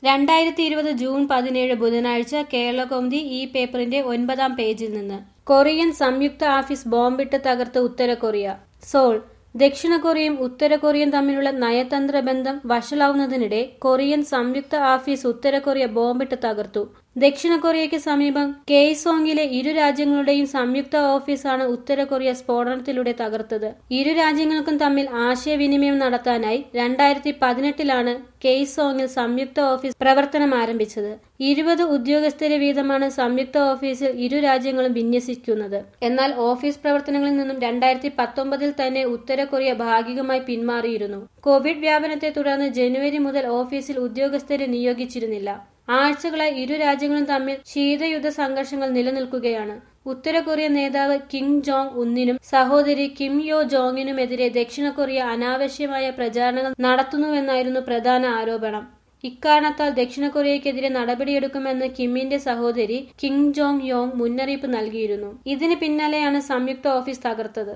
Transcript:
രണ്ടായിരത്തി ഇരുപത് ജൂൺ പതിനേഴ് ബുധനാഴ്ച കേരളകൗമുദി ഈ പേപ്പറിന്റെ ഒൻപതാം പേജിൽ നിന്ന് കൊറിയൻ സംയുക്ത ഓഫീസ് ബോംബിട്ട് തകർത്ത് ഉത്തര കൊറിയ സോൾ ദക്ഷിണ കൊറിയയും ഉത്തര കൊറിയയും തമ്മിലുള്ള നയതന്ത്ര ബന്ധം വഷളാവുന്നതിനിടെ കൊറിയൻ സംയുക്ത ഓഫീസ് ഉത്തര കൊറിയ ബോംബിട്ട് തകർത്തു ദക്ഷിണ കൊറിയയ്ക്ക് സമീപം കെയ്സോങ്ങിലെ ഇരു രാജ്യങ്ങളുടെയും സംയുക്ത ഓഫീസാണ് ഉത്തര കൊറിയ സ്ഫോടനത്തിലൂടെ തകർത്തത് ഇരു രാജ്യങ്ങൾക്കും തമ്മിൽ ആശയവിനിമയം നടത്താനായി രണ്ടായിരത്തി പതിനെട്ടിലാണ് കെയ്സോങ്ങിൽ സംയുക്ത ഓഫീസ് പ്രവർത്തനം ആരംഭിച്ചത് ഇരുപത് ഉദ്യോഗസ്ഥരെ വീതമാണ് സംയുക്ത ഓഫീസിൽ ഇരു രാജ്യങ്ങളും വിന്യസിക്കുന്നത് എന്നാൽ ഓഫീസ് പ്രവർത്തനങ്ങളിൽ നിന്നും രണ്ടായിരത്തി പത്തൊമ്പതിൽ തന്നെ ഉത്തര കൊറിയ ഭാഗികമായി പിന്മാറിയിരുന്നു കോവിഡ് വ്യാപനത്തെ തുടർന്ന് ജനുവരി മുതൽ ഓഫീസിൽ ഉദ്യോഗസ്ഥരെ നിയോഗിച്ചിരുന്നില്ല ആഴ്ചകളായി ഇരു രാജ്യങ്ങളും തമ്മിൽ ശീതയുദ്ധ സംഘർഷങ്ങൾ നിലനിൽക്കുകയാണ് ഉത്തര കൊറിയ നേതാവ് കിം ജോങ് ഉന്നിനും സഹോദരി കിം യോ ജോങ്ങിനുമെതിരെ ദക്ഷിണ കൊറിയ അനാവശ്യമായ പ്രചാരണങ്ങൾ നടത്തുന്നുവെന്നായിരുന്നു പ്രധാന ആരോപണം ഇക്കാരണത്താൽ ദക്ഷിണ കൊറിയയ്ക്കെതിരെ നടപടിയെടുക്കുമെന്ന് കിമ്മിന്റെ സഹോദരി കിം ജോങ് യോങ് മുന്നറിയിപ്പ് നൽകിയിരുന്നു ഇതിന് പിന്നാലെയാണ് സംയുക്ത ഓഫീസ് തകർത്തത്